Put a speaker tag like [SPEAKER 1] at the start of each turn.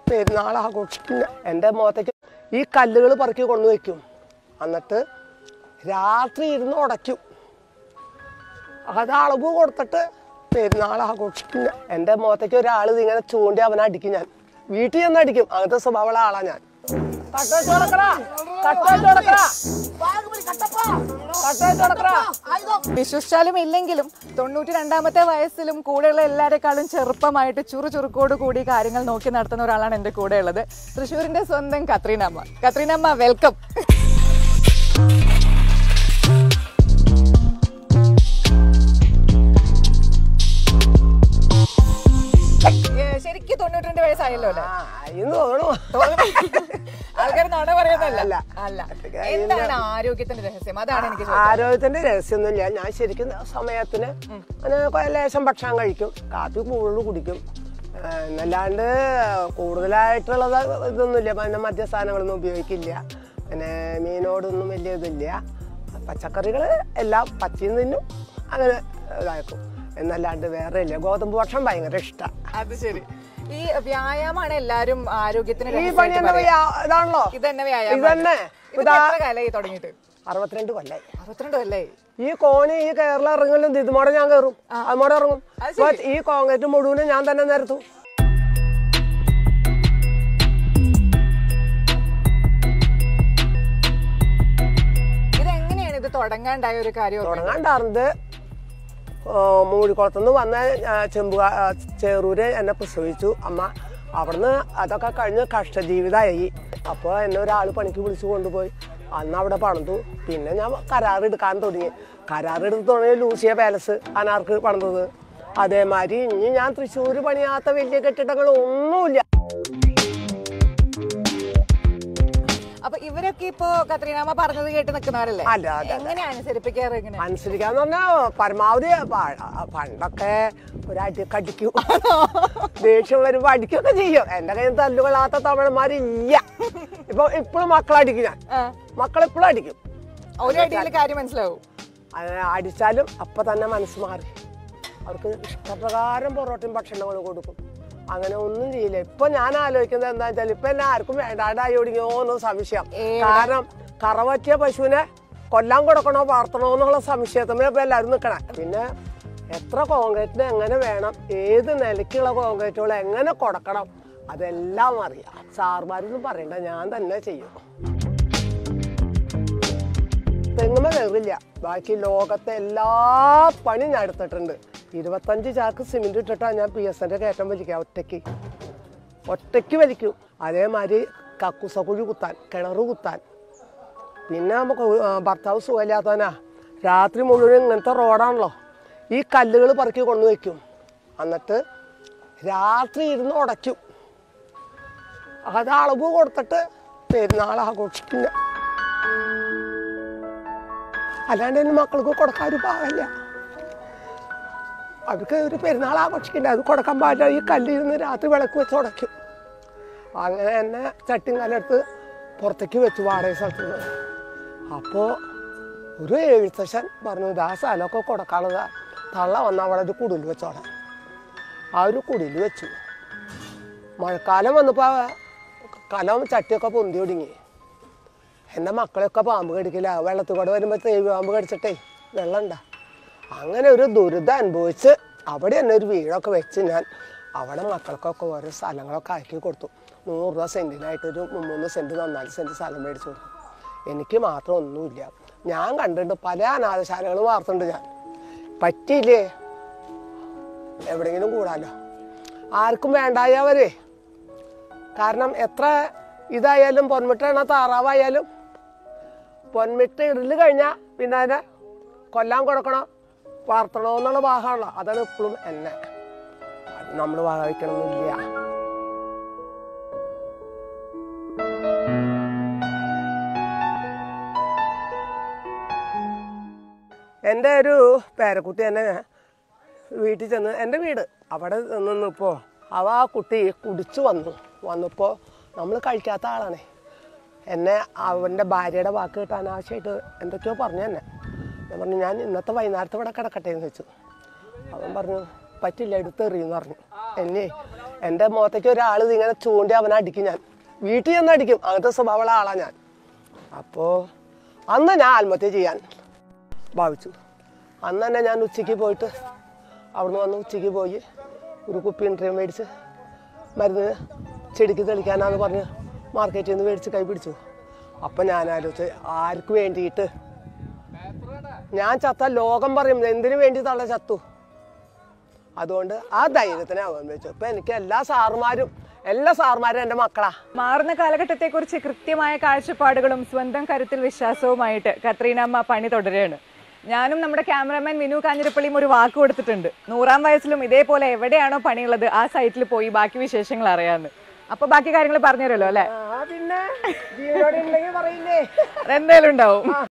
[SPEAKER 1] പെരുന്നാൾ ആഘോഷിക്കുന്ന എൻ്റെ മുഖത്തേക്ക് ഈ കല്ലുകൾ പറക്കി കൊണ്ടുവയ്ക്കും എന്നിട്ട് രാത്രി ഇരുന്ന് ഉടയ്ക്കും അത് അളവ് കൊടുത്തിട്ട് പെരുന്നാൾ ആഘോഷിക്കുന്ന എൻ്റെ മുഖത്തേക്ക് ഒരാൾ ഇങ്ങനെ ചൂണ്ടി അവനെ അടിക്കും ഞാൻ വീട്ടിൽ ചെന്ന് അടിക്കും അങ്ങനത്തെ സ്വഭാവമുള്ള ആളാ ഞാൻ കട്ട് വെച്ച് കൊടുക്കടാ. കട്ട് വെച്ച് കൊടുക്കടാ. കട്ട് വെച്ച് കൊടുക്കടാ.
[SPEAKER 2] വിശ്വസിച്ചാലും ഇല്ലെങ്കിലും തൊണ്ണൂറ്റി രണ്ടാമത്തെ വയസ്സിലും കൂടെയുള്ള എല്ലാവരെക്കാളും ചെറുപ്പമായിട്ട് ചുറു ചുറുക്കോട് കൂടി കാര്യങ്ങൾ നോക്കി നടത്തുന്ന ഒരാളാണ് എൻ്റെ കൂടെ ഉള്ളത് തൃശ്ശൂരിന്റെ സ്വന്തം കത്രീനമ്മ കത്രീനമ്മ വെൽക്കം ശരിക്കും തൊണ്ണൂറ്റി രണ്ട് വയസ്സായല്ലോ അല്ലേ
[SPEAKER 1] ആ, ഇന്ന് തോന്നണു
[SPEAKER 2] ആൾക്കാർ നുണ പറയുന്നല്ല
[SPEAKER 1] അല്ല.
[SPEAKER 2] അല്ല എന്താണ് ആരോഗ്യത്തിന്റെ രഹസ്യം അതാണ് എനിക്ക് ചോദിക്കുന്നത്.
[SPEAKER 1] ആരോഗ്യത്തിന്റെ രഹസ്യമൊന്നുമില്ല ഞാൻ ശരിക്കും സമയത്തിന് അങ്ങനെ കൊ- ലേശം ഭക്ഷണം കഴിക്കും കാപ്പി കൂടുതൽ കുടിക്കും ആ, എന്നല്ലാണ്ട് കൂടുതലായിട്ടുള്ളത് ഇതൊന്നുമില്ല പിന്നെ മദ്യസാധനങ്ങളൊന്നും ഉപയോഗിക്കില്ല പിന്നെ മീനോടൊന്നും വലിയ ഇതില്ല പച്ചക്കറികൾ എല്ലാം പച്ചയും തിന്നും അങ്ങനെ ഇതാക്കും എന്നല്ലാണ്ട് വേറെ ഇല്ല ഗോതമ്പ് ഭക്ഷണം ഭയങ്കര ഇഷ്ടമാണ്
[SPEAKER 2] അത് ശരി ഈ വ്യായാമമാണ് എല്ലാരും ആരോഗ്യത്തിന്
[SPEAKER 1] ഈ
[SPEAKER 2] രഹസ്യമായിട്ട്
[SPEAKER 1] പണി എന്താ
[SPEAKER 2] പറയുക.
[SPEAKER 1] പറയാ ഇതാണല്ലോ
[SPEAKER 2] ഇതന്നെ വ്യായാമം
[SPEAKER 1] ഇതന്നെ
[SPEAKER 2] ഇതിപ്പോ എത്ര കാലായി തുടങ്ങിയിട്ട്
[SPEAKER 1] അറുപത്തിരണ്ട് കൊല്ലായി
[SPEAKER 2] അറുപത്തിരണ്ട് അല്ലേ
[SPEAKER 1] ഈ കോന് ഈ കേരള ഇറങ്ങലും ഇതുമോടെ ഞാൻ കയറും അതുമോടെ ഇറങ്ങും
[SPEAKER 2] അത്
[SPEAKER 1] അപ്പൊ ഈ കോൺക്രീറ്റ് മുഴുവനും ഞാൻ തന്നെ നിരത്തും
[SPEAKER 2] ഇതെങ്ങനെയാണ് ഇത് തുടങ്ങാണ്ടായ ഒരു കാര്യം ഓർമ്മ?
[SPEAKER 1] തുടങ്ങാണ്ടാറുന്നത് മൂഴിക്കുളത്തുനിന്ന് വന്ന ആ, ചെമ്പുക ആ, ചേറൂര് എന്നെ പ്രസവിച്ചു അമ്മ അവിടുന്ന് അതൊക്കെ കഴിഞ്ഞ് കഷ്ടജീവിതമായി അപ്പോൾ എന്നെ ഒരാൾ പണിക്ക് വിളിച്ചു കൊണ്ടുപോയി അന്ന് അവിടെ പണിതു പിന്നെ ഞാൻ കരാറെടുക്കാൻ തുടങ്ങി കരാറെടുത്ത് തുടങ്ങിയ ലൂസിയ പാലസ് അനാർക്ക് പണിതത് അതേമാതിരി ഇനി ഞാൻ തൃശ്ശൂർ പണിയാത്ത വലിയ കെട്ടിടങ്ങൾ ഒന്നുമില്ല
[SPEAKER 2] അപ്പൊ ഇവരൊക്കെ ഇപ്പോ കത്രീനാമ പറഞ്ഞത് കേട്ട് നിൽക്കുന്നവരല്ലേ
[SPEAKER 1] അല്ല, അല്ല, അല്ല.
[SPEAKER 2] എങ്ങനെ അനുസരിപ്പിക്കാറ് എങ്ങനെ
[SPEAKER 1] അനുസരിക്കാന്ന് പറഞ്ഞാൽ പരമാവധി പ- പണ്ടൊക്കെ ഒരടി കടിക്കും ദേഷ്യം വരുമ്പോ അടിക്കുകയൊക്കെ ചെയ്യും എന്റെ കയ്യിൽ തല്ലുകൊള്ളാത്ത തമിഴന്മാരില്ല ഇപ്പൊ ഇപ്പോഴും മക്കളടിക്കും ഞാൻ
[SPEAKER 2] ആ,
[SPEAKER 1] മക്കളെപ്പോഴും അടിക്കും
[SPEAKER 2] ഒരു അടിയിൽ കാര്യം മനസ്സിലാവും
[SPEAKER 1] അങ്ങനെ അടിച്ചാലും അപ്പൊ തന്നെ മനസ്സ് മാറി അവർക്ക് ഇഷ്ടപ്രകാരം പൊറോട്ടയും ഭക്ഷണങ്ങളും കൊടുക്കും അങ്ങനെ ഒന്നും ചെയ്യില്ല ഇപ്പൊ ഞാൻ ആലോചിക്കുന്നത് എന്താ വെച്ചാൽ ഇപ്പൊ എന്നെ ആർക്കും വേണ്ടാണ്ടായി ഒടുങ്ങിയോന്ന് സംശയം കാരണം കറവറ്റിയ പശുവിനെ കൊല്ലാൻ കൊടുക്കണോ വളർത്തണോ എന്നുള്ള സംശയത്തിന് ഇപ്പൊ എല്ലാവരും നിൽക്കണേ പിന്നെ എത്ര കോൺക്രീറ്റിന് എങ്ങനെ വേണം ഏത് നിലയ്ക്കുള്ള കോൺക്രീറ്റുകൾ എങ്ങനെ കൊടുക്കണം അതെല്ലാം അറിയാം സാർമാരൊന്നും പറയണ്ട ഞാൻ തന്നെ ചെയ്യും തെങ്ങുമ കയറില്ല ബാക്കി ലോകത്തെ എല്ലാ പണി ഞാൻ എടുത്തിട്ടുണ്ട് ഇരുപത്തഞ്ച് ചാക്ക് സിമെന്റ് ഇട്ടിട്ടാണ് ഞാൻ പി എസ് എൻ്റെ കയറ്റം വലിക്കുക ഒറ്റയ്ക്ക് ഒറ്റയ്ക്ക് വലിക്കും അതേമാതിരി കക്കുസക്കുഴി കുത്താൻ കിണറ് കുത്താൻ പിന്നെ നമുക്ക് ആ, ഭർത്താവ് സുഖമില്ലാത്തവനാ രാത്രി മുഴുവൻ ഇങ്ങനത്തെ റോഡാണല്ലോ ഈ കല്ലുകൾ പറക്കി കൊണ്ടുവയ്ക്കും എന്നിട്ട് രാത്രി ഇരുന്ന് ഉടയ്ക്കും അത് അളവ് കൊടുത്തിട്ട് പെരുന്നാൾ ആഘോഷിക്കുന്ന അല്ലാണ്ട് എൻ്റെ മക്കൾക്ക് കൊടുക്കാൻ ഒരു പാകമില്ല അവർക്ക് ഒരു പെരുന്നാൾ ആഘോഷിക്കണ്ട അത് കൊടുക്കാൻ പാടില്ല ഈ കല്ലിരുന്ന് രാത്രി വിളക്ക് വെച്ച് ഉടയ്ക്കും അങ്ങനെ തന്നെ ചട്ടിയും കല്ലെടുത്ത് പുറത്തേക്ക് വെച്ചു വാടക സ്ഥലത്ത് നിന്ന് അപ്പോൾ ഒരു എഴുത്തച്ഛൻ പറഞ്ഞു ഇതാ സ്ഥലമൊക്കെ കൊടുക്കാനുള്ളതാ തള്ള വന്ന അവിടെ ഒരു കുടിൽ വെച്ചോടെ ആ ഒരു കുടിൽ വെച്ചു മഴക്കാലം വന്നപ്പോൾ കലം ചട്ടിയൊക്കെ പൊന്തി ഒടുങ്ങി എൻ്റെ മക്കളെയൊക്കെ പാമ്പ് കടിക്കില്ല വെള്ളത്തിൽ കൂടെ വരുമ്പോൾ തേവി പാമ്പ് കടിച്ചിട്ടേ വെള്ളം ഉണ്ടാ അങ്ങനെ ഒരു ദുരിതം അനുഭവിച്ച് അവിടെ തന്നെ ഒരു വീടൊക്കെ വെച്ച് ഞാൻ അവിടെ മക്കൾക്കൊക്കെ ഓരോ സ്ഥലങ്ങളൊക്കെ ആക്കി കൊടുത്തു നൂറ് രൂപ സെൻറ്റിനായിട്ടൊരു മൂന്ന് സെൻറ്റ് നാല് സെൻറ്റ് സ്ഥലം മേടിച്ചു കൊടുത്തു എനിക്ക് മാത്രം ഒന്നുമില്ല ഞാൻ കണ്ടിട്ടുണ്ട് പല അനാഥശാലകളും വാർത്തുണ്ട് ഞാൻ പറ്റിയില്ലേ എവിടെയെങ്കിലും കൂടാലോ ആർക്കും വേണ്ടായവരെ കാരണം എത്ര ഇതായാലും പൊന്മിട്ടാണ് താറാവായാലും പൊന്മിട്ട് ഇടല് കഴിഞ്ഞാൽ പിന്നെ അതിനെ കൊല്ലാൻ കൊടുക്കണം വളർത്തണോ എന്നുള്ള ഭാഗമാണല്ലോ അതാണ് ഇപ്പോഴും എന്നെ നമ്മൾ വഹിക്കണമെന്നില്ല എൻ്റെ ഒരു പേരക്കുട്ടി എന്നെ വീട്ടിൽ ചെന്ന് എൻ്റെ വീട് അവിടെ നിന്നപ്പോൾ അവ ആ കുട്ടി കുടിച്ചു വന്നു വന്നപ്പോൾ നമ്മൾ കഴിക്കാത്ത ആളാണേ എന്നെ അവൻ്റെ ഭാര്യയുടെ വാക്ക് കേട്ട് അനാവശ്യമായിട്ട് എന്തൊക്കെയോ പറഞ്ഞു എന്നെ ഞാൻ പറഞ്ഞു ഞാൻ ഇന്നത്തെ വൈകുന്നേരത്തെ ഇവിടെ കിടക്കട്ടെ എന്ന് വെച്ചു അവൻ പറഞ്ഞു പറ്റില്ല എടുത്തെറിയെന്ന് പറഞ്ഞു എന്നെ എൻ്റെ മുഖത്തേക്ക് ഒരാൾ ഇങ്ങനെ ചൂണ്ടി അവനെ അടിക്കും ഞാൻ വീട്ടിൽ ചെന്ന് അടിക്കും അങ്ങനത്തെ സ്വഭാവമുള്ള ആളാണ് ഞാൻ അപ്പോൾ അന്ന് ഞാൻ ആത്മഹത്യ ചെയ്യാൻ ഭാവിച്ചു അന്ന് തന്നെ ഞാൻ ഉച്ചയ്ക്ക് പോയിട്ട് അവിടുന്ന് വന്ന് ഉച്ചയ്ക്ക് പോയി ഒരു കുപ്പി ഇൻട്രീം മേടിച്ച് മരുന്ന് ചെടിക്ക് തെളിക്കാനാന്ന് പറഞ്ഞ് മാർക്കറ്റിൽ നിന്ന് മേടിച്ച് കൈ പിടിച്ചു അപ്പം ഞാൻ ആലോചിച്ച് ആർക്ക് വേണ്ടിയിട്ട് ഞാൻ ചത്ത ലോകം പറയും എന്തിനു വേണ്ടി തള്ള ചത്തു അതുകൊണ്ട് ആ ധൈര്യത്തിനെ അവൻ വെച്ചു ഇപ്പം എനിക്ക് എല്ലാ സാറുമാരും എല്ലാ സാറുമാരും എൻ്റെ മക്കളാ
[SPEAKER 2] മാറുന്ന കാലഘട്ടത്തെക്കുറിച്ച് കൃത്യമായ കാഴ്ചപ്പാടുകളും സ്വന്തം കരുത്തിൽ വിശ്വാസവുമായിട്ട് കത്രീനമ്മ പണി തുടരുകയാണ് ഞാനും നമ്മുടെ ക്യാമറാമാൻ വിനു കാഞ്ഞിരപ്പള്ളിയും ഒരു വാക്ക് കൊടുത്തിട്ടുണ്ട് നൂറാം വയസ്സിലും ഇതേപോലെ എവിടെയാണോ പണിയുള്ളത് ആ സൈറ്റിൽ പോയി ബാക്കി വിശേഷങ്ങൾ അറിയാമെന്ന് അപ്പൊ ബാക്കി കാര്യങ്ങൾ പറഞ്ഞുതരുമല്ലോ അല്ലെ
[SPEAKER 1] ആ പിന്നെ ജീവനോടെ ഉണ്ടെങ്കിൽ പറയില്ലേ
[SPEAKER 2] അതെന്തായാലും ഉണ്ടാവും